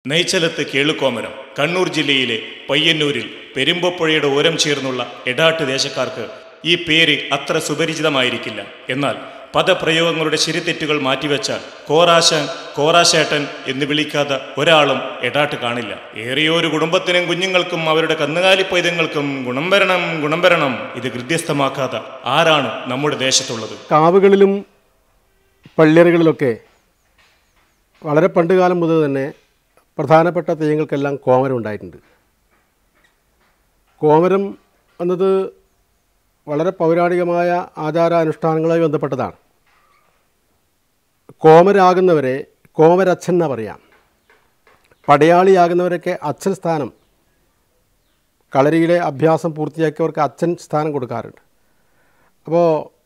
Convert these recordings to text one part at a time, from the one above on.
നെയ്ച്ചലത്ത് കേളുക്കോമരം കണ്ണൂർ ജില്ലയിലെ പയ്യന്നൂരിൽ പെരുമ്പപ്പുഴയുടെ ഓരം ചേർന്നുള്ള എടാട്ട് ദേശക്കാർക്ക് ഈ പേര് അത്ര സുപരിചിതമായിരിക്കില്ല എന്നാൽ പദപ്രയോഗങ്ങളുടെ ശരിതെറ്റുകൾ മാറ്റിവെച്ചാൽ കോറാശാൻ കോറാശേട്ടൻ എന്ന് വിളിക്കാതെ ഒരാളും എടാട്ട് കാണില്ല ഏറിയൊരു കുടുംബത്തിനും കുഞ്ഞുങ്ങൾക്കും അവരുടെ കന്നുകാലി പൈതങ്ങൾക്കും ഗുണം വരണം ഗുണം വരണം ഇത് ഗൃദ്യസ്ഥമാക്കാതെ ആരാണ് നമ്മുടെ ദേശത്തുള്ളത് കാവുകളിലും പള്ളിയറകളിലൊക്കെ വളരെ പണ്ടുകാലം മുതൽ തന്നെ പ്രധാനപ്പെട്ട തെയ്യങ്ങൾക്കെല്ലാം കോമരം ഉണ്ടായിട്ടുണ്ട് കോമരം എന്നത് വളരെ പൗരാണികമായ ആചാരാനുഷ്ഠാനങ്ങളുമായി ബന്ധപ്പെട്ടതാണ് കോമരാകുന്നവരെ കോമരച്ഛൻ എന്നാ പറയാം പടയാളിയാകുന്നവരൊക്കെ അച്ഛൻ സ്ഥാനം കളരിയിലെ അഭ്യാസം പൂർത്തിയാക്കിയവർക്ക് അച്ഛൻ സ്ഥാനം കൊടുക്കാറുണ്ട് അപ്പോൾ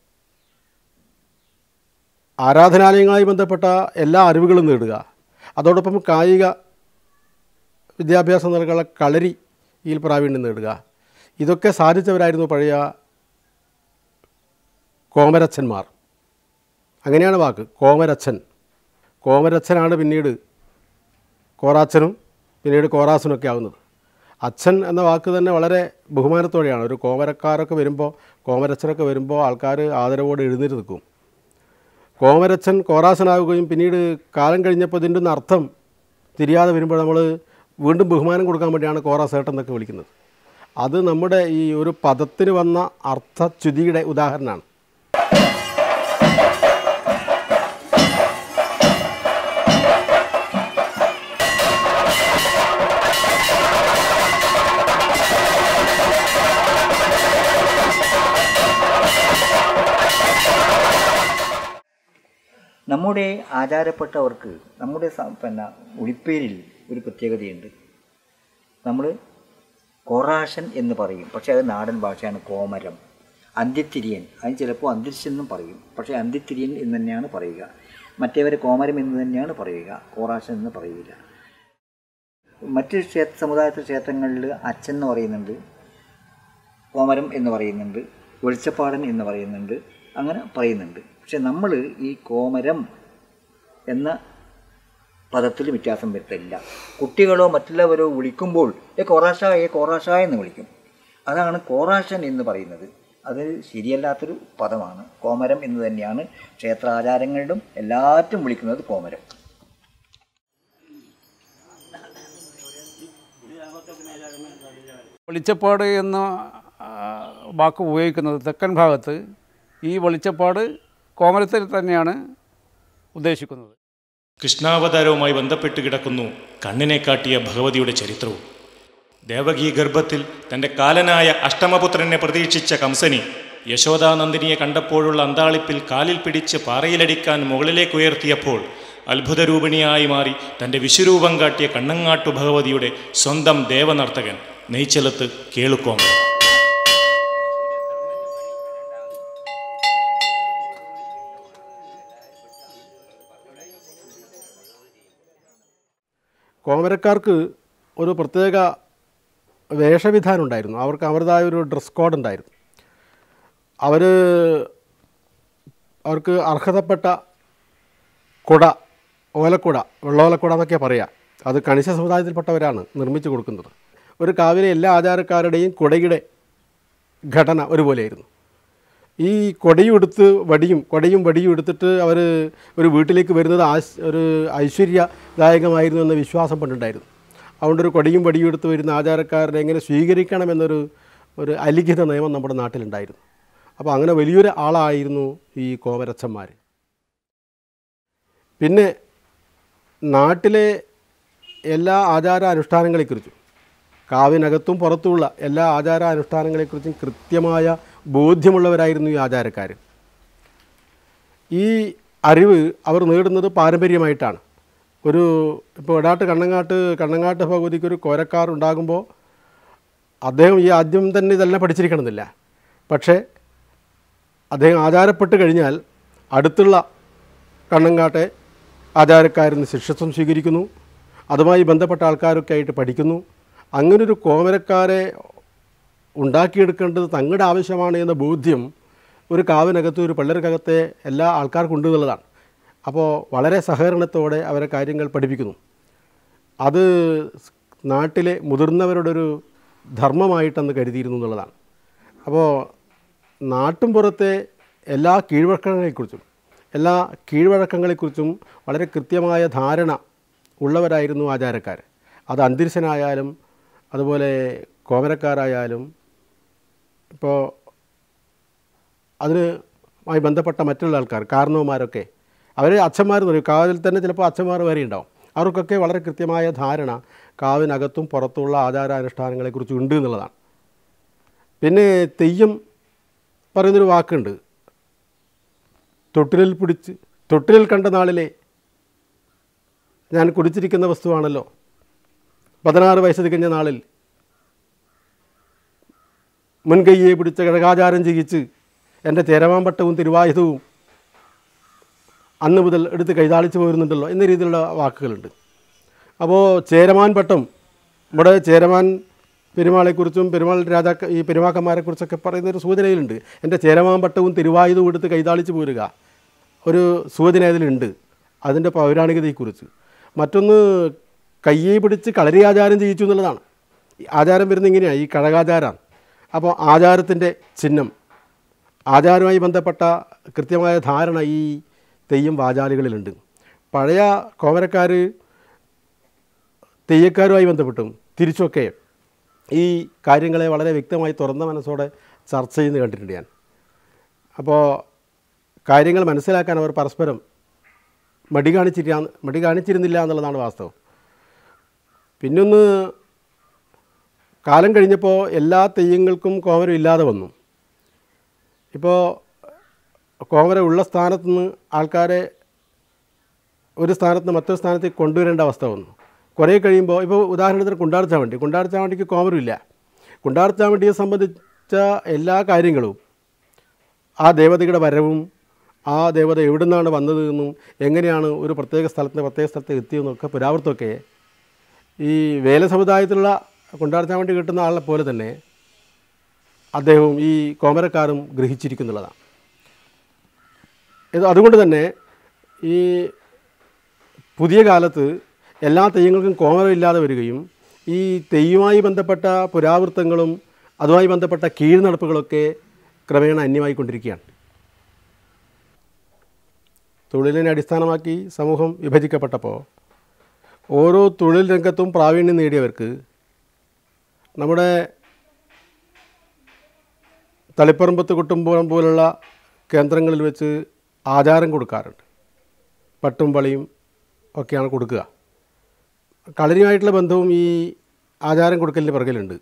ആരാധനാലയങ്ങളുമായി ബന്ധപ്പെട്ട എല്ലാ അറിവുകളും നേടുക അതോടൊപ്പം കായിക വിദ്യാഭ്യാസം നൽകാനുള്ള കളരിയിൽ പ്രാവീണ്യം നേടുക ഇതൊക്കെ സാധിച്ചവരായിരുന്നു പഴയ കോമരച്ഛന്മാർ അങ്ങനെയാണ് വാക്ക് കോമരച്ഛൻ കോമരച്ഛനാണ് പിന്നീട് കോറാച്ചനും പിന്നീട് കോറാസനൊക്കെ ആവുന്നത് അച്ഛൻ എന്ന വാക്ക് തന്നെ വളരെ ബഹുമാനത്തോടെയാണ് ഒരു കോമരക്കാരൊക്കെ വരുമ്പോൾ കോമരച്ഛനൊക്കെ വരുമ്പോൾ ആൾക്കാർ ആദരവോടെ എഴുന്നേറ്റ് നിൽക്കും കോമരച്ഛൻ കോറാസനാവുകയും പിന്നീട് കാലം കഴിഞ്ഞപ്പോൾ ഇതിൻ്റെ ഒന്ന് അർത്ഥം തിരിയാതെ വരുമ്പോൾ നമ്മൾ വീണ്ടും ബഹുമാനം കൊടുക്കാൻ വേണ്ടിയാണ് കോറാസേട്ടൻ എന്നൊക്കെ വിളിക്കുന്നത് അത് നമ്മുടെ ഈ ഒരു പദത്തിന് വന്ന അർത്ഥച്യുതിയുടെ ഉദാഹരണമാണ് നമ്മുടെ ആചാരപ്പെട്ടവർക്ക് നമ്മുടെ സ- പിന്നെ ഉളിപ്പേരിൽ ഒരു പ്രത്യേകതയുണ്ട് നമ്മൾ കൊറാഷൻ എന്ന് പറയും പക്ഷേ അത് നാടൻ ഭാഷയാണ് കോമരം അന്ത്യത്തിരിയൻ അതിന് ചിലപ്പോൾ അന്തിരിശ് എന്നും പറയും പക്ഷേ അന്ത്യത്തിരിയൻ എന്ന് തന്നെയാണ് പറയുക മറ്റേവരെ കോമരം എന്ന് തന്നെയാണ് പറയുക കോറാഷൻ എന്ന് പറയില്ല മറ്റ് ക്ഷേത്ര സമുദായത്തെ ക്ഷേത്രങ്ങളിൽ അച്ഛൻ എന്ന് പറയുന്നുണ്ട് കോമരം എന്ന് പറയുന്നുണ്ട് വെളിച്ചപ്പാടൻ എന്ന് പറയുന്നുണ്ട് അങ്ങനെ പറയുന്നുണ്ട് പക്ഷെ നമ്മൾ ഈ കോമരം എന്ന പദത്തിൽ വ്യത്യാസം വരുത്തില്ല കുട്ടികളോ മറ്റുള്ളവരോ വിളിക്കുമ്പോൾ ഏ കോറാഷ ഏ കോറാഷ എന്ന് വിളിക്കും അതാണ് കോറാഷൻ എന്ന് പറയുന്നത് അത് ശരിയല്ലാത്തൊരു പദമാണ് കോമരം എന്ന് തന്നെയാണ് ക്ഷേത്രാചാരങ്ങളിലും എല്ലാറ്റും വിളിക്കുന്നത് കോമരം വെളിച്ചപ്പാട് എന്ന ആ, വാക്ക് ഉപയോഗിക്കുന്നത് തെക്കൻ ഭാഗത്ത് ഈ വെളിച്ചപ്പാട് കോമരത്തിൽ തന്നെയാണ് ഉദ്ദേശിക്കുന്നത് കൃഷ്ണാവതാരവുമായി ബന്ധപ്പെട്ട് കിടക്കുന്നു കണ്ണിനെ കാട്ടിയ ഭഗവതിയുടെ ചരിത്രവും ദേവകീ ഗർഭത്തിൽ തൻ്റെ കാലനായ അഷ്ടമപുത്രനെ പ്രതീക്ഷിച്ച കംസനി യശോദാനന്ദിനിയെ കണ്ടപ്പോഴുള്ള അന്താളിപ്പിൽ കാലിൽ പിടിച്ച് പാറയിലടിക്കാൻ മുകളിലേക്ക് ഉയർത്തിയപ്പോൾ അത്ഭുതരൂപിണിയായി മാറി തൻ്റെ വിശ്വരൂപം കാട്ടിയ കണ്ണങ്ങാട്ടു ഭഗവതിയുടെ സ്വന്തം ദേവനർത്തകൻ നെയ്ച്ചലത്ത് കേളുക്കോമൻ കോമരക്കാർക്ക് ഒരു പ്രത്യേക വേഷവിധാനം ഉണ്ടായിരുന്നു അവർക്ക് അവരുടേതായ ഒരു ഡ്രസ് കോഡ് ഉണ്ടായിരുന്നു അവർ അവർക്ക് അർഹതപ്പെട്ട കുട ഓലക്കുട വെള്ളോലക്കുട എന്നൊക്കെ പറയാം അത് കണിശ സമുദായത്തിൽപ്പെട്ടവരാണ് നിർമ്മിച്ചു കൊടുക്കുന്നത് ഒരു കാവിലെ എല്ലാ ആചാരക്കാരുടെയും കുടയുടെ ഘടന ഒരുപോലെയായിരുന്നു ഈ കൊടയും എടുത്ത് വടിയും കൊടയും വടിയും എടുത്തിട്ട് അവർ ഒരു വീട്ടിലേക്ക് വരുന്നത് ആശ് ഒരു ഐശ്വര്യദായകമായിരുന്നു എന്ന വിശ്വാസം പണ്ടുണ്ടായിരുന്നു അതുകൊണ്ട് ഒരു കൊടയും വടിയും എടുത്ത് വരുന്ന ആചാരക്കാരനെ എങ്ങനെ സ്വീകരിക്കണമെന്നൊരു ഒരു അലിഖിത നിയമം നമ്മുടെ നാട്ടിലുണ്ടായിരുന്നു അപ്പോൾ അങ്ങനെ വലിയൊരു ആളായിരുന്നു ഈ കോമരച്ചന്മാർ പിന്നെ നാട്ടിലെ എല്ലാ ആചാരാനുഷ്ഠാനങ്ങളെക്കുറിച്ചും കാവിനകത്തും പുറത്തുമുള്ള എല്ലാ ആചാരാനുഷ്ഠാനങ്ങളെക്കുറിച്ചും കൃത്യമായ ബോധ്യമുള്ളവരായിരുന്നു ഈ ആചാരക്കാർ ഈ അറിവ് അവർ നേടുന്നത് പാരമ്പര്യമായിട്ടാണ് ഒരു ഇപ്പോൾ ഇടാട്ട് കണ്ണങ്ങാട്ട് കണ്ണങ്ങാട്ട് ഭഗവതിക്ക് ഒരു കോരക്കാർ ഉണ്ടാകുമ്പോൾ അദ്ദേഹം ഈ ആദ്യം തന്നെ ഇതെല്ലാം പഠിച്ചിരിക്കണമെന്നില്ല പക്ഷേ അദ്ദേഹം ആചാരപ്പെട്ട് കഴിഞ്ഞാൽ അടുത്തുള്ള കണ്ണങ്ങാട്ടെ ആചാരക്കാരിൽ നിന്ന് ശിഷ്യത്വം സ്വീകരിക്കുന്നു അതുമായി ബന്ധപ്പെട്ട ആൾക്കാരൊക്കെ ആയിട്ട് പഠിക്കുന്നു അങ്ങനൊരു കോമരക്കാരെ ഉണ്ടാക്കിയെടുക്കേണ്ടത് തങ്ങളുടെ ആവശ്യമാണ് എന്ന ബോധ്യം ഒരു കാവിനകത്ത് ഒരു പള്ളർക്കകത്തെ എല്ലാ ആൾക്കാർക്കും ഉണ്ട് എന്നുള്ളതാണ് അപ്പോൾ വളരെ സഹകരണത്തോടെ അവരെ കാര്യങ്ങൾ പഠിപ്പിക്കുന്നു അത് നാട്ടിലെ മുതിർന്നവരുടെ ഒരു ധർമ്മമായിട്ടെന്ന് കരുതിയിരുന്നു എന്നുള്ളതാണ് അപ്പോൾ നാട്ടും പുറത്തെ എല്ലാ കീഴ്വഴക്കങ്ങളെക്കുറിച്ചും എല്ലാ കീഴ്വഴക്കങ്ങളെക്കുറിച്ചും വളരെ കൃത്യമായ ധാരണ ഉള്ളവരായിരുന്നു ആചാരക്കാർ അത് അന്തരീക്ഷനായാലും അതുപോലെ കോമരക്കാരായാലും ഇപ്പോൾ അതിനുമായി ബന്ധപ്പെട്ട മറ്റുള്ള ആൾക്കാർ കാരണവന്മാരൊക്കെ അവർ അച്ഛന്മാർ എന്ന് പറയും കാവിൽ തന്നെ ചിലപ്പോൾ അച്ഛന്മാർ വരെ ഉണ്ടാവും അവർക്കൊക്കെ വളരെ കൃത്യമായ ധാരണ കാവിനകത്തും പുറത്തുള്ള ആചാരാനുഷ്ഠാനങ്ങളെക്കുറിച്ച് ഉണ്ട് എന്നുള്ളതാണ് പിന്നെ തെയ്യം പറയുന്നൊരു വാക്കുണ്ട് തൊട്ടിലിൽ പിടിച്ച് തൊട്ടിലിൽ കണ്ട നാളിലെ ഞാൻ കുടിച്ചിരിക്കുന്ന വസ്തുവാണല്ലോ പതിനാറ് വയസ്സ് തികഞ്ഞ നാളിൽ മുൻകൈയെ പിടിച്ച ഘടകാചാരം ചെയ്യിച്ച് എൻ്റെ ചേരമാമ്പട്ടവും തിരുവായുധവും അന്ന് മുതൽ എടുത്ത് കൈതാളിച്ച് പോരുന്നുണ്ടല്ലോ എന്ന രീതിയിലുള്ള വാക്കുകളുണ്ട് അപ്പോൾ ചേരമാൻ പട്ടം ഇവിടെ ചേരമാൻ പെരുമാളെക്കുറിച്ചും പെരുമാൾ രാജാക്ക ഈ പെരുമാക്കന്മാരെക്കുറിച്ചൊക്കെ പറയുന്നൊരു സൂചനയിലുണ്ട് എൻ്റെ ചേരമാൻ പട്ടവും തിരുവായുധവും എടുത്ത് കൈതാളിച്ച് പോരുക ഒരു സൂചന അതിലുണ്ട് അതിൻ്റെ പൗരാണികതയെക്കുറിച്ച് മറ്റൊന്ന് കയ്യെ പിടിച്ച് കളരി ആചാരം ചെയ്യിച്ചു എന്നുള്ളതാണ് ഈ ആചാരം വരുന്ന ഇങ്ങനെയാണ് ഈ കഴകാചാരമാണ് അപ്പോൾ ആചാരത്തിൻ്റെ ചിഹ്നം ആചാരവുമായി ബന്ധപ്പെട്ട കൃത്യമായ ധാരണ ഈ തെയ്യം വാചാലികളിലുണ്ട് പഴയ കോമരക്കാർ തെയ്യക്കാരുമായി ബന്ധപ്പെട്ടും തിരിച്ചൊക്കെ ഈ കാര്യങ്ങളെ വളരെ വ്യക്തമായി തുറന്ന മനസ്സോടെ ചർച്ച ചെയ്യുന്നത് കണ്ടിട്ടുണ്ട് ഞാൻ അപ്പോൾ കാര്യങ്ങൾ മനസ്സിലാക്കാൻ അവർ പരസ്പരം മടി കാണിച്ചിരിക്കാ മടി കാണിച്ചിരുന്നില്ല എന്നുള്ളതാണ് വാസ്തവം പിന്നൊന്ന് കാലം കഴിഞ്ഞപ്പോൾ എല്ലാ തെയ്യങ്ങൾക്കും കോമരം ഇല്ലാതെ വന്നു ഇപ്പോൾ കോമരം ഉള്ള സ്ഥാനത്ത് നിന്ന് ആൾക്കാരെ ഒരു സ്ഥാനത്ത് നിന്ന് മറ്റൊരു സ്ഥാനത്തേക്ക് കൊണ്ടുവരേണ്ട അവസ്ഥ വന്നു കുറേ കഴിയുമ്പോൾ ഇപ്പോൾ ഉദാഹരണത്തിന് കുണ്ടാർച്ചാവണ്ടി കുണ്ടാർച്ചാവണ്ടിക്ക് കോമരമില്ല കുണ്ടാർച്ചാവണ്ടിയെ സംബന്ധിച്ച എല്ലാ കാര്യങ്ങളും ആ ദേവതയുടെ വരവും ആ ദേവത എവിടെ നിന്നാണ് വന്നത് എന്നും എങ്ങനെയാണ് ഒരു പ്രത്യേക സ്ഥലത്ത് നിന്ന് പ്രത്യേക സ്ഥലത്ത് എത്തിയെന്നൊക്കെ പുരാവൃത്തമൊക്കെ ഈ വേല സമുദായത്തിലുള്ള കുണ്ടാർച്ചാവണ്ടി കിട്ടുന്ന ആളെ പോലെ തന്നെ അദ്ദേഹവും ഈ കോമരക്കാരും ഗ്രഹിച്ചിരിക്കുന്നുള്ളതാണ് ഇത് അതുകൊണ്ട് തന്നെ ഈ പുതിയ കാലത്ത് എല്ലാ തെയ്യങ്ങൾക്കും കോമരമില്ലാതെ വരികയും ഈ തെയ്യവുമായി ബന്ധപ്പെട്ട പുരാവൃത്തങ്ങളും അതുമായി ബന്ധപ്പെട്ട കീഴ്നടപ്പുകളൊക്കെ ക്രമേണ അന്യമായിക്കൊണ്ടിരിക്കുകയാണ് തൊഴിലിനെ അടിസ്ഥാനമാക്കി സമൂഹം വിഭജിക്കപ്പെട്ടപ്പോൾ ഓരോ തൊഴിൽ രംഗത്തും പ്രാവീണ്യം നേടിയവർക്ക് നമ്മുടെ തളിപ്പറമ്പത്ത് കുട്ടുംപുറം പോലുള്ള കേന്ദ്രങ്ങളിൽ വെച്ച് ആചാരം കൊടുക്കാറുണ്ട് പട്ടും പളിയും ഒക്കെയാണ് കൊടുക്കുക കളരിയുമായിട്ടുള്ള ബന്ധവും ഈ ആചാരം കൊടുക്കലിന് പിറകിലുണ്ട്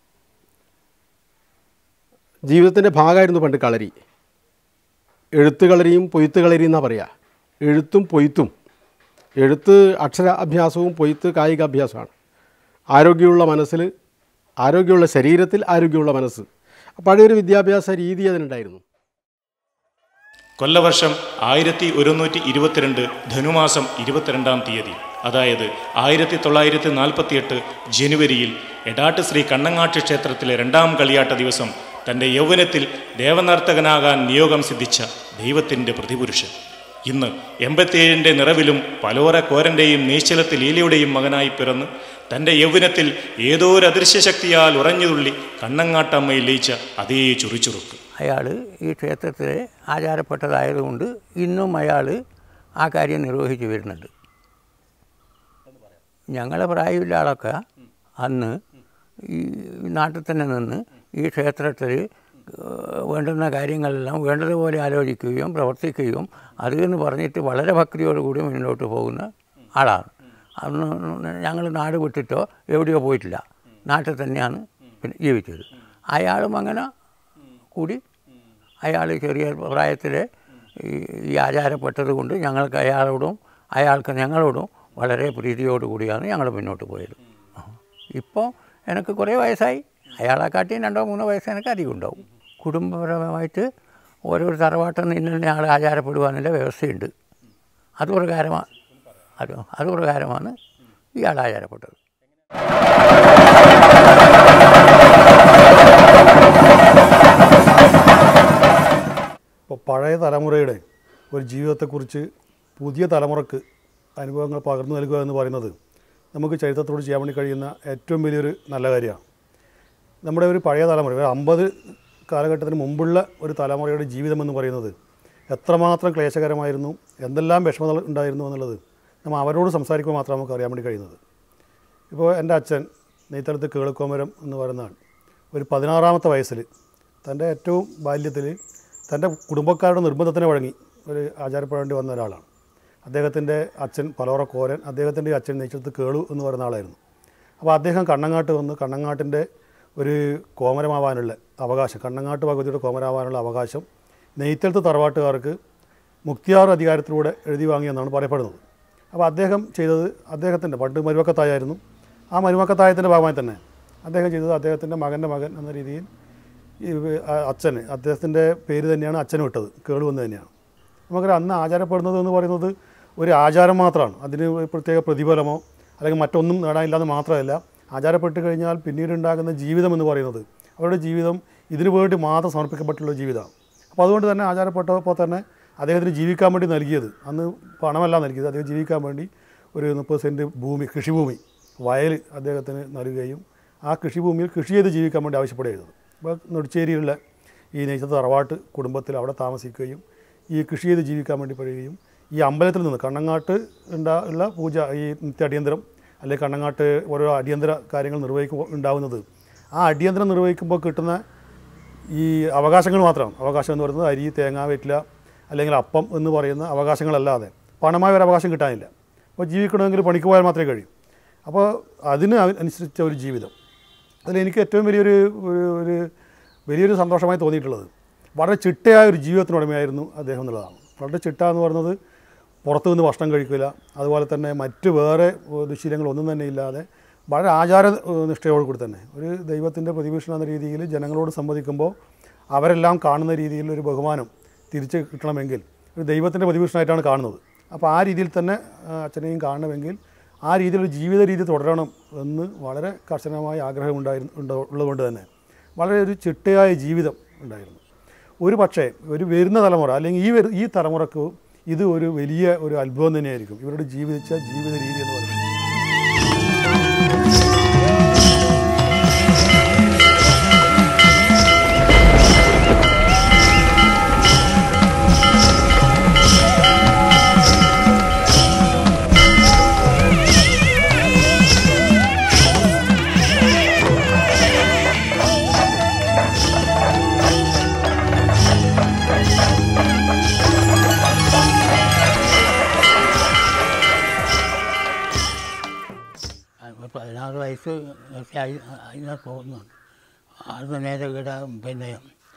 ജീവിതത്തിൻ്റെ ഭാഗമായിരുന്നു പണ്ട് കളരി എഴുത്ത് കളരിയും പൊയ്ത്ത് കളരിയും എന്നാണ് പറയുക എഴുത്തും പൊയ്ത്തും എഴുത്ത് അക്ഷര അഭ്യാസവും പൊയ്ത്ത് കായിക അഭ്യാസമാണ് ആരോഗ്യമുള്ള മനസ്സിൽ ആരോഗ്യമുള്ള ശരീരത്തിൽ ആരോഗ്യമുള്ള മനസ്സ് പഴയൊരു വിദ്യാഭ്യാസ രീതി അതിനുണ്ടായിരുന്നു കൊല്ലവർഷം ആയിരത്തി ഒരുന്നൂറ്റി ഇരുപത്തിരണ്ട് ധനുമാസം ഇരുപത്തിരണ്ടാം തീയതി അതായത് ആയിരത്തി തൊള്ളായിരത്തി നാൽപ്പത്തിയെട്ട് ജനുവരിയിൽ എടാട്ട് ശ്രീ കണ്ണങ്ങാട്ട് ക്ഷേത്രത്തിലെ രണ്ടാം കളിയാട്ട ദിവസം തൻ്റെ യൗവനത്തിൽ ദേവനർത്തകനാകാൻ നിയോഗം സിദ്ധിച്ച ദൈവത്തിൻ്റെ പ്രതിപുരുഷൻ ഇന്ന് എൺപത്തിയേഴിൻ്റെ നിറവിലും പലോര കോരൻ്റെയും നീശ്ചലത്തിൽ ലീലയുടെയും മകനായി പിറന്ന് തൻ്റെ യൗവനത്തിൽ ഏതോ ഒരു അദൃശ്യശക്തിയാൽ ഉറഞ്ഞുതുള്ളി കണ്ണങ്ങാട്ടമ്മയിൽ ലയിച്ച അതേ ചുറുചുറുക്ക് അയാൾ ഈ ക്ഷേത്രത്തിൽ ആചാരപ്പെട്ടതായതുകൊണ്ട് ഇന്നും അയാൾ ആ കാര്യം നിർവഹിച്ചു വരുന്നുണ്ട് ഞങ്ങളെ പ്രായമുള്ള ആളൊക്കെ അന്ന് ഈ നാട്ടിൽ തന്നെ നിന്ന് ഈ ക്ഷേത്രത്തിൽ ഏഹ്, വേണ്ടുന്ന കാര്യങ്ങളെല്ലാം വേണ്ടതുപോലെ ആലോചിക്കുകയും പ്രവർത്തിക്കുകയും അത് എന്ന് പറഞ്ഞിട്ട് വളരെ ഭക്തിയോടുകൂടി മുന്നോട്ട് പോകുന്ന ആളാണ് അന്ന് ഞങ്ങൾ നാട് വിട്ടിട്ടോ എവിടെയോ പോയിട്ടില്ല നാട്ടിൽ തന്നെയാണ് പിന്നെ ജീവിച്ചത് അയാളും അങ്ങനെ കൂടി അയാൾ ചെറിയ പ്രായത്തിൽ ഈ ഈ ആചാരപ്പെട്ടത് കൊണ്ട് ഞങ്ങൾക്ക് അയാളോടും അയാൾക്ക് ഞങ്ങളോടും വളരെ പ്രീതിയോടുകൂടിയാണ് ഞങ്ങൾ മുന്നോട്ട് പോയത് ഇപ്പോൾ എനിക്ക് കുറേ വയസ്സായി അയാളെക്കാട്ടിയും രണ്ടോ മൂന്നോ വയസ്സ് എനിക്ക് അധികം ഉണ്ടാവും കുടുംബപരമായിട്ട് ഓരോ തറവാട്ടിൽ നിന്ന് ഇന്ന ആൾ ആചാരപ്പെടുവാനുള്ള വ്യവസ്ഥയുണ്ട് അത് പ്രകാരമാണ് അത് അത് പ്രകാരമാണ് ഇയാൾ ആചാരപ്പെട്ടത് ഇപ്പോൾ പഴയ തലമുറയുടെ ഒരു ജീവിതത്തെക്കുറിച്ച് പുതിയ തലമുറക്ക് അനുഭവങ്ങൾ പകർന്നു നൽകുക എന്ന് പറയുന്നത് നമുക്ക് ചരിത്രത്തോട് ചെയ്യാൻ വേണ്ടി കഴിയുന്ന ഏറ്റവും വലിയൊരു നല്ല കാര്യമാണ് നമ്മുടെ ഒരു പഴയ തലമുറ ഒരു അമ്പത് കാലഘട്ടത്തിന് മുമ്പുള്ള ഒരു തലമുറയുടെ ജീവിതം എന്ന് പറയുന്നത് എത്രമാത്രം ക്ലേശകരമായിരുന്നു എന്തെല്ലാം വിഷമതകൾ ഉണ്ടായിരുന്നു എന്നുള്ളത് നമ്മൾ അവരോട് സംസാരിക്കുമ്പോൾ മാത്രമേ നമുക്ക് അറിയാൻ വേണ്ടി കഴിയുന്നത് ഇപ്പോൾ എൻ്റെ അച്ഛൻ നെയ്ത്തലത്ത് കേളുക്കോമരം എന്ന് പറയുന്നതാണ് ഒരു പതിനാറാമത്തെ വയസ്സിൽ തൻ്റെ ഏറ്റവും ബാല്യത്തിൽ തൻ്റെ കുടുംബക്കാരുടെ നിർബന്ധത്തിന് വഴങ്ങി ഒരു ആചാരപ്പെടേണ്ടി വന്ന ഒരാളാണ് അദ്ദേഹത്തിൻ്റെ അച്ഛൻ പലോറ കോരൻ അദ്ദേഹത്തിൻ്റെ അച്ഛൻ നെയ്ച്ചത്ത് കേളു എന്ന് പറയുന്ന ആളായിരുന്നു അപ്പോൾ അദ്ദേഹം കണ്ണങ്ങാട്ട് വന്ന് കണ്ണങ്ങാട്ടിൻ്റെ ഒരു കോമരമാവാനുള്ള അവകാശം കണ്ണങ്ങാട്ട് ഭഗവതിയുടെ കോമരമാവാനുള്ള അവകാശം നെയ്ത്തലത്ത് തറവാട്ടുകാർക്ക് മുക്തിയാർ അധികാരത്തിലൂടെ എഴുതി വാങ്ങിയെന്നാണ് പറയപ്പെടുന്നത് അപ്പോൾ അദ്ദേഹം ചെയ്തത് അദ്ദേഹത്തിൻ്റെ പണ്ട് മരുമക്കത്തായായിരുന്നു ആ മരുമക്കത്തായത്തിൻ്റെ ഭാഗമായി തന്നെ അദ്ദേഹം ചെയ്തത് അദ്ദേഹത്തിൻ്റെ മകൻ്റെ മകൻ എന്ന രീതിയിൽ ഈ അ- അച്ഛന് അദ്ദേഹത്തിൻ്റെ പേര് തന്നെയാണ് അച്ഛന് വിട്ടത് കേളു എന്ന് തന്നെയാണ് നമുക്കറിയാം അന്ന് ആചാരപ്പെടുന്നത് എന്ന് പറയുന്നത് ഒരു ആചാരം മാത്രമാണ് അതിന് ഒരു പ്രത്യേക പ്രതിഫലമോ അല്ലെങ്കിൽ മറ്റൊന്നും നേടാനില്ലാന്ന് മാത്രമല്ല ആചാരപ്പെട്ട് കഴിഞ്ഞാൽ പിന്നീട് ഉണ്ടാകുന്ന ജീവിതം എന്ന് പറയുന്നത് അവരുടെ ജീവിതം ഇതിനു വേണ്ടി മാത്രം സമർപ്പിക്കപ്പെട്ടുള്ള ജീവിതമാണ് അപ്പോൾ അതുകൊണ്ട് തന്നെ ആചാരപ്പെട്ടപ്പോൾ തന്നെ അദ്ദേഹത്തിന് ജീവിക്കാൻ വേണ്ടി നൽകിയത് അന്ന് പണമല്ല നൽകിയത് അദ്ദേഹം ജീവിക്കാൻ വേണ്ടി ഒരു മുപ്പത് സെൻറ്റ് ഭൂമി കൃഷിഭൂമി വയൽ അദ്ദേഹത്തിന് നൽകുകയും ആ കൃഷിഭൂമിയിൽ കൃഷി ചെയ്ത് ജീവിക്കാൻ വേണ്ടി ആവശ്യപ്പെടുകയായിരുന്നു അപ്പോൾ നെടുച്ചേരിയിലുള്ള ഈ നെയ്ച്ചത്ത് തറവാട്ട് കുടുംബത്തിൽ അവിടെ താമസിക്കുകയും ഈ കൃഷി ചെയ്ത് ജീവിക്കാൻ വേണ്ടി പറയുകയും ഈ അമ്പലത്തിൽ നിന്ന് കണ്ണങ്ങാട്ട് ഉണ്ടാ ഉള്ള പൂജ ഈ നിത്യ അടിയന്തരം അല്ലെങ്കിൽ കണ്ണങ്ങാട്ട് ഓരോ അടിയന്തര കാര്യങ്ങൾ നിർവഹിക്കുമ്പോൾ ഉണ്ടാവുന്നത് ആ അടിയന്തരം നിർവഹിക്കുമ്പോൾ കിട്ടുന്ന ഈ അവകാശങ്ങൾ മാത്രമാണ് അവകാശം എന്ന് പറയുന്നത് അരി തേങ്ങ വെറ്റില അല്ലെങ്കിൽ അപ്പം എന്ന് പറയുന്ന അവകാശങ്ങളല്ലാതെ പണമായ ഒരു അവകാശം കിട്ടാനില്ല അപ്പോൾ ജീവിക്കണമെങ്കിൽ പണിക്ക് പോയാൽ മാത്രമേ കഴിയൂ അപ്പോൾ അതിന് അവ- അനുസരിച്ച ഒരു ജീവിതം അതിൽ എനിക്ക് ഏറ്റവും വലിയൊരു ഒരു ഒരു വലിയൊരു സന്തോഷമായി തോന്നിയിട്ടുള്ളത് വളരെ ചിട്ടയായ ഒരു ജീവിതത്തിനുടമയായിരുന്നു അദ്ദേഹം എന്നുള്ളതാണ് വളരെ ചിട്ട എന്ന് പറയുന്നത് പുറത്തു നിന്ന് ഭക്ഷണം കഴിക്കില്ല അതുപോലെ തന്നെ മറ്റ് വേറെ ഏഹ്, ദുശീലങ്ങളൊന്നും തന്നെ ഇല്ലാതെ വളരെ ആചാര ഏഹ്, നിഷ്ഠയോട് കൂടി തന്നെ ഒരു ദൈവത്തിൻ്റെ പ്രതിഭീഷണം എന്ന രീതിയിൽ ജനങ്ങളോട് സംവദിക്കുമ്പോൾ അവരെല്ലാം കാണുന്ന രീതിയിൽ ഒരു ബഹുമാനം തിരിച്ച് കിട്ടണമെങ്കിൽ ഒരു ദൈവത്തിൻ്റെ പ്രതിഭീഷണമായിട്ടാണ് കാണുന്നത് അപ്പോൾ ആ രീതിയിൽ തന്നെ ആ, അച്ഛനെയും കാണണമെങ്കിൽ ആ രീതിയിലൊരു ജീവിത രീതി തുടരണം എന്ന് വളരെ കർശനമായ ആഗ്രഹം ഉണ്ടായിരുന്നു ഉണ്ട- ഉള്ളതുകൊണ്ട് തന്നെ വളരെ ഒരു ചിട്ടയായ ജീവിതം ഉണ്ടായിരുന്നു ഒരു പക്ഷേ ഒരു വരുന്ന തലമുറ അല്ലെങ്കിൽ ഈ വരു- ഈ തലമുറക്ക് ഇത് ഒരു വലിയ ഒരു അത്ഭുതം തന്നെയായിരിക്കും ഇവരുടെ ജീവിച്ച ജീവിത രീതി എന്ന് പറയുന്നത് ഒരു പതിനാറ് വയസ്സ് ഒക്കെ ആയി അതിനാ തോന്നുന്നുണ്ട് അത് നേരെ ഇവിടെ പിന്നെ